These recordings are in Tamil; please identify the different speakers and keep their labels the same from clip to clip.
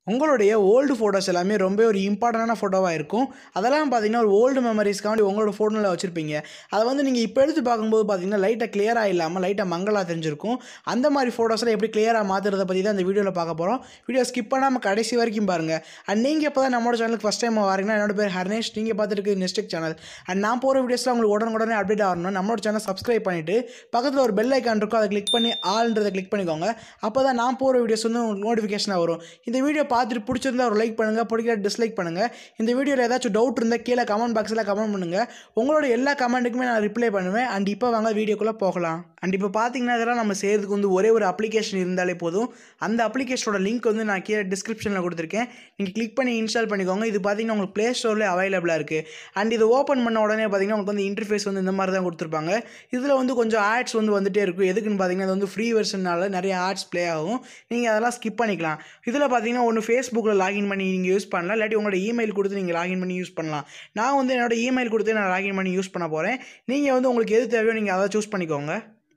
Speaker 1: உங்களுடைய ஓல்டு ஃபோட்டோஸ் எல்லாமே ரொம்ப ஒரு இம்பார்ட்டண்டான ஃபோட்டோவாக இருக்கும் அதெல்லாம் பார்த்தீங்கன்னா ஒரு ஓல்டு மெமரிஸ்க்காண்டி உங்களோட ஃபோட்டோவில் வச்சுருப்பீங்க அதை வந்து நீங்கள் இப்போ எடுத்து பார்க்கும்போது பார்த்தீங்கன்னா லைட்டாக கிளியராக இல்லாமல் லைட்டாக மங்கலாக தெரிஞ்சிருக்கும் அந்த மாதிரி ஃபோட்டோஸில் எப்படி கிளியராக மாற்றுறத பற்றி தான் இந்த வீடியோவில் பார்க்க போகிறோம் வீடியோ ஸ்கிப் பண்ணாமல் கடைசி வரைக்கும் பாருங்கள் அண்ட் நீங்கள் இப்போ தான் நம்மளோட சேனலுக்கு ஃபஸ்ட் டைம் வரீங்கன்னா என்னோட பேர் ஹர்னேஷ் நீங்கள் பார்த்துட்டு நெஸ்டிக் சேனல் அண்ட் நான் போகிற வீடியோஸில் உங்களுக்கு உடனுக்குடனே அப்டேட் ஆகணும் நம்மளோட சேனல் சப்ஸ்கிரைப் பண்ணிவிட்டு பக்கத்தில் ஒரு பெல் ஐக்கான் இருக்கும் அதை கிளிக் பண்ணி ஆல்ன்றதை கிளிக் பண்ணிக்கோங்க அப்போ தான் நான் போகிற வீடியோஸ் வந்து உங்களுக்கு நோட்டிஃபிகேஷனாக வரும் இந்த வீடியோ பார்த்துட்டு பிடிச்சிருந்தா ஒரு லைக் பண்ணுங்கள் பிடிக்கல டிஸ்லைக் பண்ணுங்கள் இந்த வீடியோவில் ஏதாச்சும் டவுட் இருந்தால் கீழே கமெண்ட் பாக்ஸில் கமெண்ட் பண்ணுங்கள் உங்களோட எல்லா கமெண்ட்டுக்குமே நான் ரிப்ளை பண்ணுவேன் அண்ட் இப்போ வாங்க வீடியோக்குள்ளே போகலாம் அண்ட் இப்போ பார்த்தீங்கன்னா இதெல்லாம் நம்ம செய்கிறதுக்கு வந்து ஒரே ஒரு அப்ளிகேஷன் இருந்தாலே போதும் அந்த அப்ளிகேஷனோட லிங்க் வந்து நான் கீழே டிஸ்கிரிப்ஷனில் கொடுத்துருக்கேன் நீங்கள் கிளிக் பண்ணி இன்ஸ்டால் பண்ணிக்கோங்க இது பார்த்தீங்கன்னா உங்களுக்கு ப்ளே ஸ்டோர்லேயே அவைலபிளாக இருக்குது அண்ட் இது ஓப்பன் பண்ண உடனே பார்த்தீங்கன்னா உங்களுக்கு வந்து இன்டர்ஃபேஸ் வந்து இந்த மாதிரி தான் கொடுத்துருப்பாங்க இதில் வந்து கொஞ்சம் ஆட்ஸ் வந்து வந்துட்டே இருக்கும் எதுக்குன்னு பார்த்தீங்கன்னா இது வந்து ஃப்ரீ வெர்ஷனால நிறைய ஆட்ஸ் ப்ளே ஆகும் நீங்கள் அதெல்லாம் ஸ்கிப் பண்ணிக்கலாம் இதில் பார்த்தீங்கன்னா ஒன்று ஃபேஸ்புக்கில் லாகின் பண்ணி நீங்கள் யூஸ் பண்ணலாம் இல்லாட்டி உங்களோட இமெயில் கொடுத்து நீங்கள் லாகின் பண்ணி யூஸ் பண்ணலாம் நான் வந்து என்னோட இமெயில் கொடுத்து நான் லாகின் பண்ணி யூஸ் பண்ண போகிறேன் நீங்கள் வந்து உங்களுக்கு எது தேவையோ நீங்கள் அதை சூஸ் பண்ணிக்கோங்க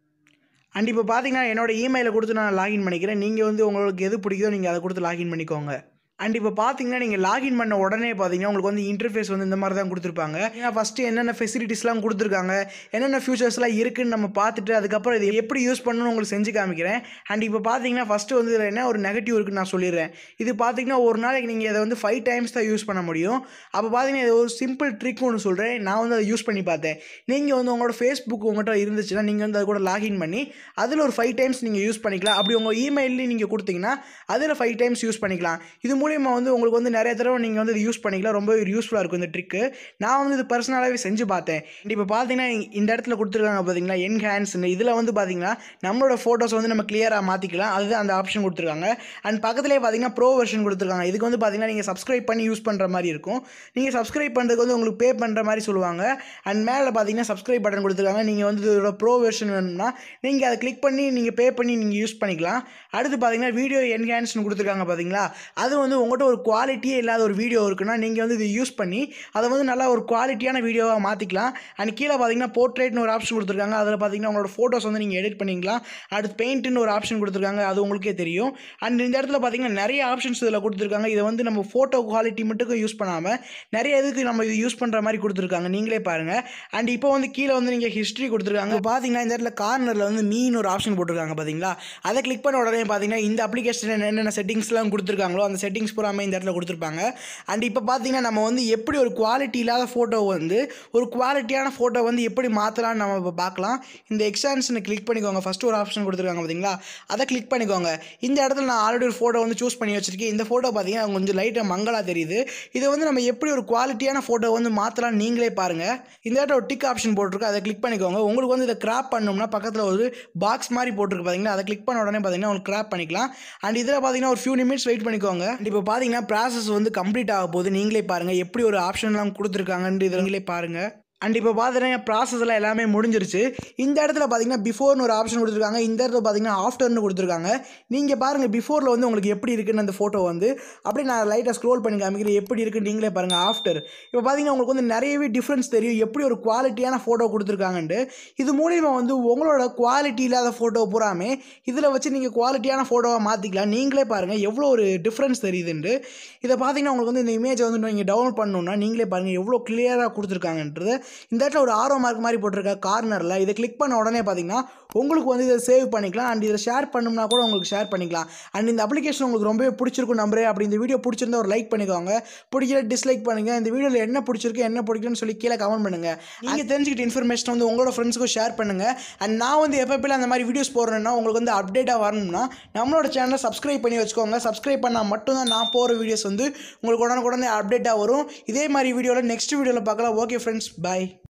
Speaker 1: அண்ட் இப்போ பார்த்தீங்கன்னா என்னோட இமெயிலை கொடுத்து நான் லாகின் பண்ணிக்கிறேன் நீங்கள் வந்து உங்களுக்கு எது பிடிக்குதோ நீங்கள் அதை கொடுத்து லாகின் பண்ணிக்கோங்க அண்ட் இப்போ பார்த்தீங்கன்னா நீங்கள் லாகின் பண்ண உடனே பார்த்தீங்கன்னா உங்களுக்கு வந்து இன்டர்ஃபேஸ் வந்து இந்த மாதிரி தான் கொடுத்துருப்பாங்க ஏன்னா ஃபஸ்ட்டு என்னென்ன ஃபெசிலிட்டிஸ்லாம் கொடுத்துருக்காங்க என்னென்ன ஃபியூச்சர்ஸ்லாம் இருக்குன்னு நம்ம பார்த்துட்டு அதுக்கப்புறம் இது எப்படி யூஸ் பண்ணணும்னு உங்களுக்கு செஞ்சு காமிக்கிறேன் அண்ட் இப்போ பார்த்தீங்கன்னா ஃபஸ்ட்டு வந்து இதில் என்ன ஒரு நெகட்டிவ் இருக்குன்னு நான் சொல்லிடுறேன் இது பார்த்தீங்கன்னா ஒரு நாளைக்கு நீங்கள் இதை வந்து ஃபைவ் டைம்ஸ் தான் யூஸ் பண்ண முடியும் அப்போ பார்த்தீங்கன்னா இது ஒரு சிம்பிள் ட்ரிக் ஒன்று சொல்கிறேன் நான் வந்து அதை யூஸ் பண்ணி பார்த்தேன் நீங்கள் வந்து உங்களோட ஃபேஸ்புக் உங்கள்கிட்ட இருந்துச்சுன்னா நீங்கள் வந்து அது கூட லாகின் பண்ணி அதில் ஒரு ஃபைவ் டைம்ஸ் நீங்கள் யூஸ் பண்ணிக்கலாம் அப்படி உங்கள் இமெயிலையும் நீங்கள் கொடுத்தீங்கன்னா அதில் ஃபைவ் டைம்ஸ் யூஸ் பண்ணிக்கலாம் இது மூலியமாக வந்து உங்களுக்கு வந்து நிறைய தடவை நீங்கள் வந்து இது யூஸ் பண்ணிக்கலாம் ரொம்ப யூஸ்ஃபுல்லாக இருக்கும் இந்த ட்ரிக்கு நான் வந்து இது பர்சனலாகவே செஞ்சு பார்த்தேன் இப்போ பார்த்தீங்கன்னா இந்த இடத்துல கொடுத்துருக்காங்க பார்த்தீங்களா என்ஹான்ஸ் இதில் வந்து பார்த்தீங்கன்னா நம்மளோட ஃபோட்டோஸ் வந்து நம்ம கிளியராக மாற்றிக்கலாம் அதுதான் அந்த ஆப்ஷன் கொடுத்துருக்காங்க அண்ட் பக்கத்துலேயே பார்த்தீங்கன்னா ப்ரோ வெர்ஷன் கொடுத்துருக்காங்க இதுக்கு வந்து பார்த்தீங்கன்னா நீங்கள் சப்ஸ்கிரைப் பண்ணி யூஸ் பண்ணுற மாதிரி இருக்கும் நீங்கள் சப்ஸ்கிரைப் பண்ணுறதுக்கு வந்து உங்களுக்கு பே பண்ணுற மாதிரி சொல்லுவாங்க அண்ட் மேலே பார்த்தீங்கன்னா சப்ஸ்கிரைப் பட்டன் கொடுத்துருக்காங்க நீங்கள் வந்து இதோட ப்ரோ வெர்ஷன் வேணும்னா நீங்கள் அதை கிளிக் பண்ணி நீங்கள் பே பண்ணி நீங்கள் யூஸ் பண்ணிக்கலாம் அடுத்து பார்த்தீங்கன்னா வீடியோ என்ஹான்ஸ்னு கொடுத்துருக்காங்க பார்த்தீங்களா அது வந்து உங்கள்கிட்ட ஒரு குவாலிட்டியே இல்லாத ஒரு வீடியோ இருக்குன்னா நீங்கள் வந்து இதை யூஸ் பண்ணி அதை வந்து நல்லா ஒரு குவாலிட்டியான வீடியோவாக மாற்றிக்கலாம் அண்ட் கீழே பார்த்தீங்கன்னா போர்ட்ரேட்னு ஒரு ஆப்ஷன் கொடுத்துருக்காங்க அதில் பார்த்தீங்கன்னா உங்களோட ஃபோட்டோஸ் வந்து நீங்கள் எடிட் பண்ணிக்கலாம் அடுத்து பெயிண்ட்னு ஒரு ஆப்ஷன் கொடுத்துருக்காங்க அது உங்களுக்கே தெரியும் அண்ட் இந்த இடத்துல பார்த்தீங்கன்னா நிறைய ஆப்ஷன்ஸ் இதில் கொடுத்துருக்காங்க இதை வந்து நம்ம ஃபோட்டோ குவாலிட்டி மட்டும் யூஸ் பண்ணாமல் நிறைய இதுக்கு நம்ம இது யூஸ் பண்ணுற மாதிரி கொடுத்துருக்காங்க நீங்களே பாருங்கள் அண்ட் இப்போ வந்து கீழே வந்து நீங்கள் ஹிஸ்ட்ரி கொடுத்துருக்காங்க பார்த்தீங்கன்னா இந்த இடத்துல கார்னரில் வந்து மீன் ஒரு ஆப்ஷன் போட்டிருக்காங்க பார்த்தீங்களா அதை கிளிக் பண்ண உடனே பார்த்தீங்கன்னா இந்த அப்ளிகேஷன் என்னென்ன செட்டிங்ஸ்லாம் கொடுத்துருக்காங்களோ அந்த செட்டிங்ஸ் பூராமே இந்த இடத்துல கொடுத்துருப்பாங்க அண்ட் இப்போ பார்த்தீங்கன்னா நம்ம வந்து எப்படி ஒரு குவாலிட்டி இல்லாத ஃபோட்டோ வந்து ஒரு குவாலிட்டியான ஃபோட்டோ வந்து எப்படி மாற்றலாம்னு நம்ம இப்போ பார்க்கலாம் இந்த எக்ஸ்டான்ஷனை கிளிக் பண்ணிக்கோங்க ஃபஸ்ட்டு ஒரு ஆப்ஷன் கொடுத்துருக்காங்க பார்த்தீங்களா அதை கிளிக் பண்ணிக்கோங்க இந்த இடத்துல நான் ஆல்ரெடி ஒரு ஃபோட்டோ வந்து சூஸ் பண்ணி வச்சிருக்கேன் இந்த ஃபோட்டோ பார்த்தீங்கன்னா கொஞ்சம் லைட்டாக மங்கலாக தெரியுது இதை வந்து நம்ம எப்படி ஒரு குவாலிட்டியான ஃபோட்டோ வந்து மாற்றலாம் நீங்களே பாருங்கள் இந்த இடத்துல ஒரு டிக் ஆப்ஷன் போட்டிருக்கு அதை கிளிக் பண்ணிக்கோங்க உங்களுக்கு வந்து இதை கிராப் பண்ணோம்னா பக்கத்தில் ஒரு பாக்ஸ் மாதிரி போட்டிருக்கு பார்த்தீங்கன்னா அதை கிளிக் பண்ண உடனே பார்த்தீங்கன்னா உங்களுக்கு கிராப் பண்ணிக்கலாம் அண்ட் இதில் பார்த்தீங்கன்னா ஒரு ஃபியூ நிமிட்ஸ் வெயிட் பண்ணிக்கோங்க அண்ட் இப்போ பார்த்தீங்கன்னா ப்ராசஸ் வந்து கம்ப்ளீட் ஆக போகுது நீங்களே பாருங்கள் எப்படி ஒரு ஆப்ஷன்லாம் கொடுத்துருக்காங்கன்ட்டு இதை நீங்களே பாருங்கள் அண்ட் இப்போ பார்த்தீங்கன்னா ப்ராசஸ்லாம் எல்லாமே முடிஞ்சிருச்சு இந்த இடத்துல பார்த்தீங்கன்னா பிஃபோர்னு ஒரு ஆப்ஷன் கொடுத்துருக்காங்க இந்த இடத்துல பார்த்தீங்கன்னா ஆஃப்டர்னு கொடுத்துருக்காங்க நீங்கள் பாருங்கள் பிஃபோரில் வந்து உங்களுக்கு எப்படி இருக்குன்னு அந்த ஃபோட்டோ வந்து அப்படியே நான் லைட்டாக ஸ்க்ரோல் பண்ணி காமிக்கிறேன் எப்படி இருக்குன்னு நீங்களே பாருங்கள் ஆஃப்டர் இப்போ பார்த்தீங்கன்னா உங்களுக்கு வந்து நிறையவே டிஃப்ரென்ஸ் தெரியும் எப்படி ஒரு குவாலிட்டியான ஃபோட்டோ கொடுத்துருக்காங்கன்ட்டு இது மூலிமா வந்து உங்களோட குவாலிட்டி இல்லாத ஃபோட்டோ பூராமே இதில் வச்சு நீங்கள் குவாலிட்டியான ஃபோட்டோவை மாற்றிக்கலாம் நீங்களே பாருங்கள் எவ்வளோ ஒரு டிஃப்ரென்ஸ் தெரியுதுன்ட்டு இதை பார்த்தீங்கன்னா உங்களுக்கு வந்து இந்த இமேஜை வந்து நீங்கள் டவுன்லோட் பண்ணணுன்னா நீங்களே பாருங்கள் எவ்வளோ கிளியராக கொடுத்துருக்காங்கன்றது இந்த இடத்துல ஒரு ஆரோ மார்க் மாதிரி போட்டிருக்க கார்னரில் இதை கிளிக் பண்ண உடனே பார்த்தீங்கன்னா உங்களுக்கு வந்து இதை சேவ் பண்ணிக்கலாம் அண்ட் இதை ஷேர் பண்ணணும்னா கூட உங்களுக்கு ஷேர் பண்ணிக்கலாம் அண்ட் இந்த அப்ளிகேஷன் உங்களுக்கு ரொம்பவே பிடிச்சிருக்கும் நம்பரே அப்படி இந்த வீடியோ பிடிச்சிருந்தா ஒரு லைக் பண்ணிக்கோங்க பிடிக்கல டிஸ்லைக் பண்ணுங்கள் இந்த வீடியோவில் என்ன பிடிச்சிருக்கு என்ன பிடிக்கலன்னு சொல்லி கீழே கமெண்ட் பண்ணுங்கள் நீங்கள் தெரிஞ்சுக்கிட்ட இன்ஃபர்மேஷன் வந்து உங்களோட ஃப்ரெண்ட்ஸுக்கும் ஷேர் பண்ணுங்கள் அண்ட் நான் வந்து எப்போ அந்த மாதிரி வீடியோஸ் போடுறேன்னா உங்களுக்கு வந்து அப்டேட்டாக வரணும்னா நம்மளோட சேனலை சப்ஸ்கிரைப் பண்ணி வச்சுக்கோங்க சப்ஸ்கிரைப் பண்ணால் மட்டும்தான் நான் போகிற வீடியோஸ் வந்து உங்களுக்கு உடனுக்குடனே அப்டேட்டாக வரும் இதே மாதிரி வீடியோவில் நெக்ஸ்ட் வீடியோவில் பார்க்கலாம் ஓகே ஃப்ரெண்ட்ஸ் பை